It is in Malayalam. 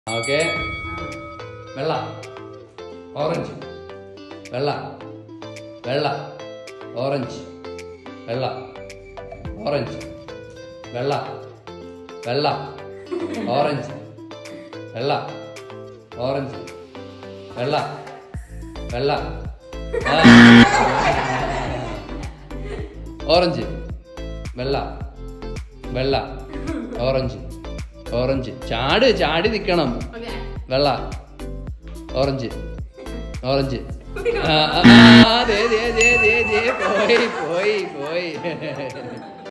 ഓക്കെ വെള്ള ഓറഞ്ച് വെള്ള വെള്ള ഓറഞ്ച് വെള്ള ഓറഞ്ച് വെള്ള വെള്ള ഓറഞ്ച് വെള്ള ഓറഞ്ച് വെള്ള വെള്ള ആ. ഓറഞ്ച് വെള്ള വെള്ള ഓറഞ്ച് ഓറഞ്ച് ചാട് ചാടി നിൽക്കണം ഓക്കെ വെള്ള ഓറഞ്ച് ഓറഞ്ച് ആ, ആ, ആ, ദേ, ദേ, ദേ, ദേ, ദേ, പോയി പോയി പോയി